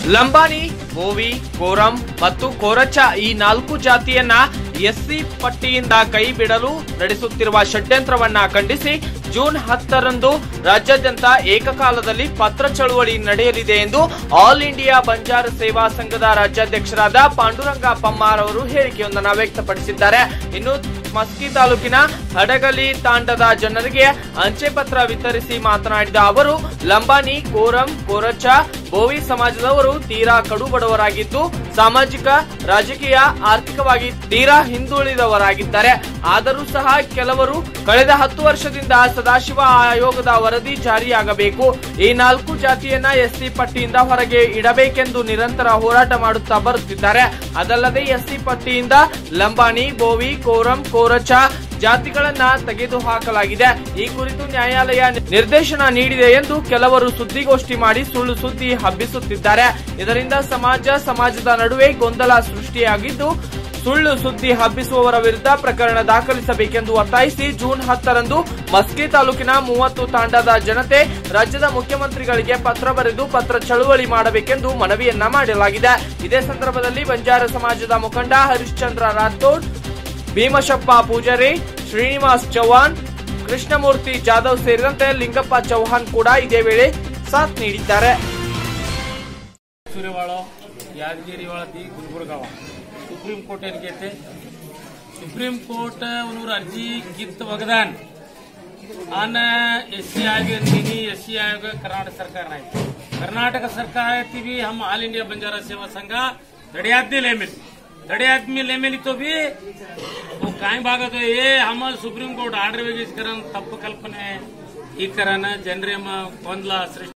Lambani Bhovi quorum ಮತ್ತು ಕೋರಚ ಈ ನಾಲ್ಕು ಜಾತಿಯನ್ನ ಎಸ್ಸಿ ಪಟ್ಟಿಯಿಂದ ಕೈ ಬಿಡಲು ನಡೆಸುತ್ತಿರುವ ಷಡ್ಯಂತ್ರವನ್ನ ಖಂಡಿಸಿ ಜೂನ್ ಹತ್ತರಂದು ರಾಜ್ಯಾದ್ಯಂತ ಏಕಕಾಲದಲ್ಲಿ ಪತ್ರ ಚಳುವಳಿ ನಡೆಯಲಿದೆ ಎಂದು ಆಲ್ ಇಂಡಿಯಾ ಬಂಜಾರ ಸೇವಾ ಸಂಘದ ರಾಜ್ಯಾಧ್ಯಕ್ಷರಾದ ಪಾಂಡುರಂಗ ಪಮ್ಮಾರ್ ಅವರು ಹೇಳಿಕೆಯೊಂದನ್ನು ವ್ಯಕ್ತಪಡಿಸಿದ್ದಾರೆ ಇನ್ನು ಮಸ್ಕಿ ತಾಲೂಕಿನ ಹಡಗಲಿ ತಾಂಡದ ಜನರಿಗೆ ಅಂಚೆ ಪತ್ರ ವಿತರಿಸಿ ಮಾತನಾಡಿದ ಅವರು ಲಂಬಾನಿ ಕೋರಂ ಕೋರಚ ಬೋವಿ ಸಮಾಜದವರು ತೀರಾ ಕಡು ಬಡವರಾಗಿದ್ದು ಸಾಮಾಜಿಕ ರಾಜಕೀಯ ಆರ್ಥಿಕವಾಗಿ ತೀರಾ ಹಿಂದುಳಿದವರಾಗಿದ್ದಾರೆ ಆದರೂ ಸಹ ಕೆಲವರು ಕಳೆದ ಹತ್ತು ವರ್ಷದಿಂದ ಸದಾಶಿವ ಆಯೋಗದ ವರದಿ ಜಾರಿಯಾಗಬೇಕು ಈ ನಾಲ್ಕು ಜಾತಿಯನ್ನ ಎಸ್ಸಿ ಪಟ್ಟಿಯಿಂದ ಹೊರಗೆ ಇಡಬೇಕೆಂದು ನಿರಂತರ ಹೋರಾಟ ಮಾಡುತ್ತಾ ಬರುತ್ತಿದ್ದಾರೆ ಅದಲ್ಲದೆ ಎಸ್ಸಿ ಪಟ್ಟಿಯಿಂದ ಲಂಬಾನಿ ಬೋವಿ ಕೋರಂ ಕೋರಚ ಜಾತಿಗಳನ್ನ ತೆಗೆದು ಹಾಕಲಾಗಿದೆ ಈ ಕುರಿತು ನ್ಯಾಯಾಲಯ ನಿರ್ದೇಶನ ನೀಡಿದೆ ಎಂದು ಕೆಲವರು ಸುದ್ದಿಗೋಷ್ಠಿ ಮಾಡಿ ಸುಳ್ಳು ಸುದ್ದಿ ಹಬ್ಬಿಸುತ್ತಿದ್ದಾರೆ ಇದರಿಂದ ಸಮಾಜ ಸಮಾಜದ ನಡುವೆ ಗೊಂದಲ ಸೃಷ್ಟಿಯಾಗಿದ್ದು ಸುಳ್ಳು ಸುದ್ದಿ ಹಬ್ಬಿಸುವವರ ವಿರುದ್ಧ ಪ್ರಕರಣ ದಾಖಲಿಸಬೇಕೆಂದು ಒತ್ತಾಯಿಸಿ ಜೂನ್ ಹತ್ತರಂದು ಮಸ್ಕಿ ತಾಲೂಕಿನ ಮೂವತ್ತು ತಾಂಡದ ಜನತೆ ರಾಜ್ಯದ ಮುಖ್ಯಮಂತ್ರಿಗಳಿಗೆ ಪತ್ರ ಬರೆದು ಪತ್ರ ಚಳುವಳಿ ಮಾಡಬೇಕೆಂದು ಮನವಿಯನ್ನ ಮಾಡಲಾಗಿದೆ ಇದೇ ಸಂದರ್ಭದಲ್ಲಿ ಬಂಜಾರ ಸಮಾಜದ ಮುಖಂಡ ಹರಿಶ್ಚಂದ್ರ ರಾಥೋಡ್ ಭೀಮಶಪ್ಪ ಪೂಜಾರಿ ಶ್ರೀನಿವಾಸ್ ಚೌಹಾಣ್ ಕೃಷ್ಣಮೂರ್ತಿ ಜಾಧವ್ ಸೇರಿದಂತೆ ಲಿಂಗಪ್ಪ ಚೌಹಾಣ್ ಕೂಡ ಇದೇ ವೇಳೆ ಸಾಥ್ ನೀಡಿದ್ದಾರೆ सूर्यवाड़ा यादगिरीवाड़ा दी गुलबुर्गावा सुप्रीम कोर्ट ಏನ್ ಕೇತೆ ಸುಪ್ರೀಂ ಕೋರ್ಟ್ ಅವನೂರ ಅರ್ಜಿ ಗಿತ್ ಒಗದಾನ್ ಆನ ಎಸ್ ಸಿ ಆಯೋಗ ನಿಧಿ ಎಸ್ ಸಿ ಆಯೋಗ ಕರ್ನಾಟಕ ಸರ್ಕಾರ ಆಯ್ತು ಕರ್ನಾಟಕ ಸರ್ಕಾರ आती भी हम ऑल इंडिया बंजारा सेवा संघ धड़ियादनी लेमिल धड़ियादमी लेमिल तो भी वो काय भागत हे हम सुप्रीम कोर्ट ಆರ್ಡರ್ ವೇಗಿಸ್ ಕರನ್ ತಪ್ಪು ಕಲ್ಪನೆ ಈ ಕರನ ಜನರೇ ಗೊಂದಲ ಸೃಷ್ಟಿ